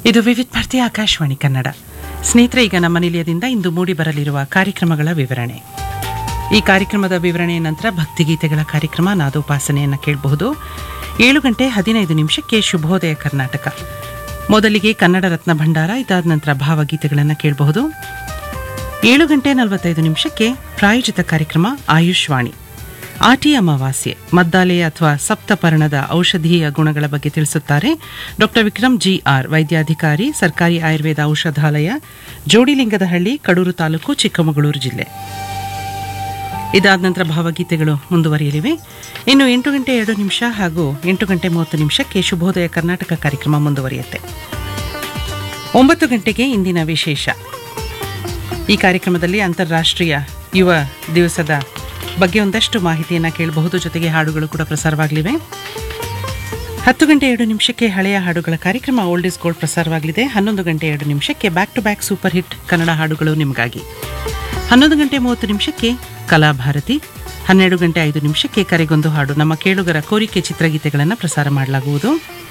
ಇದು ವಿವಿಧ ಭಾರತಿ ಆಕಾಶವಾಣಿ ಕನ್ನಡ ಸ್ನೇಹಿತರೆ ಈಗ ನಮ್ಮ ನಿಲಯದಿಂದ ಇಂದು ಮೂಡಿ ಬರಲಿರುವ ಕಾರ್ಯಕ್ರಮಗಳ ವಿವರಣೆ ಈ ಕಾರ್ಯಕ್ರಮದ ವಿವರಣೆಯ ನಂತರ ಭಕ್ತಿಗೀತೆಗಳ ಕಾರ್ಯಕ್ರಮ ನಾದೋಪಾಸನೆಯನ್ನು ಕೇಳಬಹುದು ಏಳು ಗಂಟೆ ಹದಿನೈದು ನಿಮಿಷಕ್ಕೆ ಶುಭೋದಯ ಕರ್ನಾಟಕ ಮೊದಲಿಗೆ ಕನ್ನಡ ರತ್ನ ಭಂಡಾರ ಇದಾದ ನಂತರ ಭಾವಗೀತೆಗಳನ್ನು ಕೇಳಬಹುದು ಏಳು ಗಂಟೆ ನಲವತ್ತೈದು ನಿಮಿಷಕ್ಕೆ ಪ್ರಾಯೋಜಿತ ಕಾರ್ಯಕ್ರಮ ಆಯುಷ್ವಾಣಿ ಆಟಿ ಅಮಾವಾಸ್ಯೆ ಮದ್ದಾಲೆಯ ಅಥವಾ ಸಪ್ತಪರ್ಣದ ಔಷಧೀಯ ಗುಣಗಳ ಬಗ್ಗೆ ತಿಳಿಸುತ್ತಾರೆ ಡಾಕ್ಟರ್ ವಿಕ್ರಮ್ ಜಿ ಆರ್ ವೈದ್ಯಾಧಿಕಾರಿ ಸರ್ಕಾರಿ ಆಯುರ್ವೇದ ಔಷಧಾಲಯ ಜೋಡಿಲಿಂಗದಹಳ್ಳಿ ಕಡೂರು ತಾಲೂಕು ಚಿಕ್ಕಮಗಳೂರು ಜಿಲ್ಲೆ ಇದಾದ ನಂತರ ಭಾವಗೀತೆಗಳು ಮುಂದುವರಿಯಲಿವೆ ಇನ್ನು ಎಂಟು ಗಂಟೆ ಎರಡು ನಿಮಿಷ ಹಾಗೂ ಎಂಟು ಗಂಟೆ ಮೂವತ್ತು ನಿಮಿಷಕ್ಕೆ ಶುಭೋದಯ ಕರ್ನಾಟಕ ಕಾರ್ಯಕ್ರಮ ಮುಂದುವರಿಯುತ್ತೆ ಒಂಬತ್ತು ಗಂಟೆಗೆ ಇಂದಿನ ವಿಶೇಷ ಈ ಕಾರ್ಯಕ್ರಮದಲ್ಲಿ ಅಂತಾರಾಷ್ಟ್ರೀಯ ಯುವ ದಿವಸದ ಬಗ್ಗೆ ಒಂದಷ್ಟು ಮಾಹಿತಿಯನ್ನು ಕೇಳಬಹುದು ಜೊತೆಗೆ ಹಾಡುಗಳು ಕೂಡ ಪ್ರಸಾರವಾಗಲಿವೆ ಹತ್ತು ಗಂಟೆ ಎರಡು ನಿಮಿಷಕ್ಕೆ ಹಳೆಯ ಹಾಡುಗಳ ಕಾರ್ಯಕ್ರಮ ಓಲ್ಡ್ ಇಸ್ ಗೋಲ್ಡ್ ಪ್ರಸಾರವಾಗಲಿದೆ ಹನ್ನೊಂದು ಗಂಟೆ ಎರಡು ನಿಮಿಷಕ್ಕೆ back to back super hit Kannada ಹಾಡುಗಳು ನಿಮಗಾಗಿ ಹನ್ನೊಂದು ಗಂಟೆ ಮೂವತ್ತು ನಿಮಿಷಕ್ಕೆ ಕಲಾಭಾರತಿ ಹನ್ನೆರಡು ಗಂಟೆ ಐದು ನಿಮಿಷಕ್ಕೆ ಕರೆಗೊಂದು ಹಾಡು ನಮ್ಮ ಕೇಳುಗರ ಕೋರಿಕೆ ಚಿತ್ರಗೀತೆಗಳನ್ನು ಪ್ರಸಾರ ಮಾಡಲಾಗುವುದು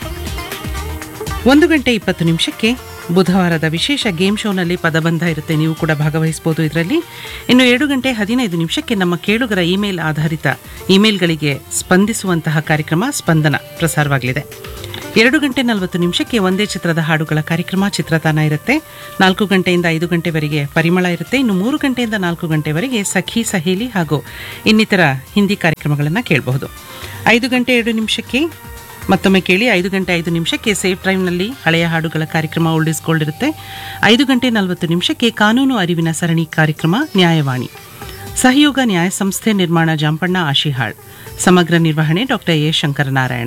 ಒಂದು ಗಂಟೆ ಇಪ್ಪತ್ತು ನಿಮಿಷಕ್ಕೆ ಬುಧವಾರದ ವಿಶೇಷ ಗೇಮ್ ಶೋನಲ್ಲಿ ಪದಬಂಧ ಇರುತ್ತೆ ನೀವು ಕೂಡ ಭಾಗವಹಿಸಬಹುದು ಇದರಲ್ಲಿ ಇನ್ನು ಏಳು ಗಂಟೆ ಹದಿನೈದು ನಿಮಿಷಕ್ಕೆ ನಮ್ಮ ಕೇಳುಗರ ಇಮೇಲ್ ಆಧಾರಿತ ಇಮೇಲ್ಗಳಿಗೆ ಸ್ಪಂದಿಸುವಂತಹ ಕಾರ್ಯಕ್ರಮ ಸ್ಪಂದನ ಪ್ರಸಾರವಾಗಲಿದೆ ಎರಡು ಗಂಟೆ ನಲವತ್ತು ನಿಮಿಷಕ್ಕೆ ಒಂದೇ ಚಿತ್ರದ ಹಾಡುಗಳ ಕಾರ್ಯಕ್ರಮ ಚಿತ್ರತಾನ ಇರುತ್ತೆ ನಾಲ್ಕು ಗಂಟೆಯಿಂದ ಐದು ಗಂಟೆವರೆಗೆ ಪರಿಮಳ ಇರುತ್ತೆ ಇನ್ನು ಮೂರು ಗಂಟೆಯಿಂದ ನಾಲ್ಕು ಗಂಟೆವರೆಗೆ ಸಖಿ ಸಹೇಲಿ ಹಾಗೂ ಇನ್ನಿತರ ಹಿಂದಿ ಕಾರ್ಯಕ್ರಮಗಳನ್ನು ಕೇಳಬಹುದು ಐದು ಗಂಟೆ ಎರಡು ನಿಮಿಷಕ್ಕೆ ಮತ್ತೊಮ್ಮೆ ಕೇಳಿ ಐದು ಗಂಟೆ ಐದು ನಿಮಿಷಕ್ಕೆ ಸೇಫ್ ಡ್ರೈವ್ನಲ್ಲಿ ಹಳೆಯ ಹಾಡುಗಳ ಕಾರ್ಯಕ್ರಮ ಓಲ್ಡ್ ಇಸ್ ಗೋಲ್ಡ್ ಇರುತ್ತೆ ಐದು ಗಂಟೆ ನಲವತ್ತು ನಿಮಿಷಕ್ಕೆ ಕಾನೂನು ಅರಿವಿನ ಸರಣಿ ಕಾರ್ಯಕ್ರಮ ನ್ಯಾಯವಾಣಿ ಸಹಯೋಗ ನ್ಯಾಯ ಸಂಸ್ಥೆ ನಿರ್ಮಾಣ ಜಾಂಪಣ್ಣ ಆಶಿಹಾಳ್ ಸಮಗ್ರ ನಿರ್ವಹಣೆ ಡಾಕ್ಟರ್ ಎ ಶಂಕರನಾರಾಯಣ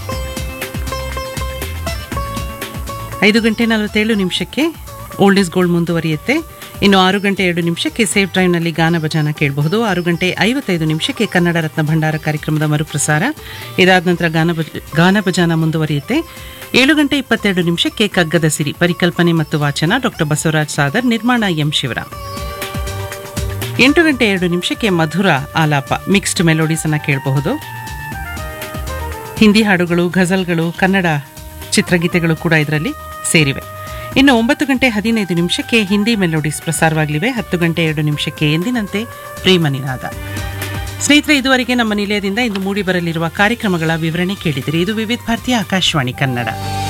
ಐದು ಗಂಟೆ ನಲವತ್ತೇಳು ನಿಮಿಷಕ್ಕೆ ಓಲ್ಡ್ ಇಸ್ ಗೋಲ್ಡ್ ಮುಂದುವರಿಯುತ್ತೆ ಇನ್ನು ಆರು ಗಂಟೆ ಎರಡು ನಿಮಿಷಕ್ಕೆ ಸೇಫ್ ಡ್ರೈವ್ನಲ್ಲಿ ಗಾನ ಭಜಾನ ಕೇಳಬಹುದು ಆರು ಗಂಟೆ ಐವತ್ತೈದು ನಿಮಿಷಕ್ಕೆ ಕನ್ನಡ ರತ್ನ ಭಂಡಾರ ಕಾರ್ಯಕ್ರಮದ ಮರುಪ್ರಸಾರ ಇದಾದ ನಂತರ ಗಾನ ಭಜ ಗಾನ ಭಜಾನ ಮುಂದುವರಿಯುತ್ತೆ ಏಳು ಗಂಟೆ ಇಪ್ಪತ್ತೆರಡು ನಿಮಿಷಕ್ಕೆ ಕಗ್ಗದ ಸಿರಿ ಪರಿಕಲ್ಪನೆ ಮತ್ತು ವಾಚನ ಡಾಕ್ಟರ್ ಬಸವರಾಜ್ ಸಾದರ್ ನಿರ್ಮಾಣ ಎಂ ಶಿವರಾಮ್ ಎಂಟು ಗಂಟೆ ಎರಡು ನಿಮಿಷಕ್ಕೆ ಮಧುರ ಆಲಾಪ ಮಿಕ್ಸ್ಡ್ ಮೆಲೋಡೀಸ್ ಅನ್ನ ಕೇಳಬಹುದು ಹಿಂದಿ ಹಾಡುಗಳು ಘಜಲ್ಗಳು ಕನ್ನಡ ಚಿತ್ರಗೀತೆಗಳು ಕೂಡ ಇದರಲ್ಲಿ ಸೇರಿವೆ ಇನ್ನು ಒಂಬತ್ತು ಗಂಟೆ ಹದಿನೈದು ನಿಮಿಷಕ್ಕೆ ಹಿಂದಿ ಮೆಲೋಡೀಸ್ ಪ್ರಸಾರವಾಗಲಿವೆ ಹತ್ತು ಗಂಟೆ ಎರಡು ನಿಮಿಷಕ್ಕೆ ಎಂದಿನಂತೆ ಪ್ರೇಮ ನಿನಾದ ಸ್ನೇಹಿತರೆ ಇದುವರೆಗೆ ನಮ್ಮ ನಿಲಯದಿಂದ ಇಂದು ಮೂಡಿ ಬರಲಿರುವ ಕಾರ್ಯಕ್ರಮಗಳ ವಿವರಣೆ ಕೇಳಿದಿರಿ ಇದು ವಿವಿಧ ಭಾರತೀಯ ಆಕಾಶವಾಣಿ ಕನ್ನಡ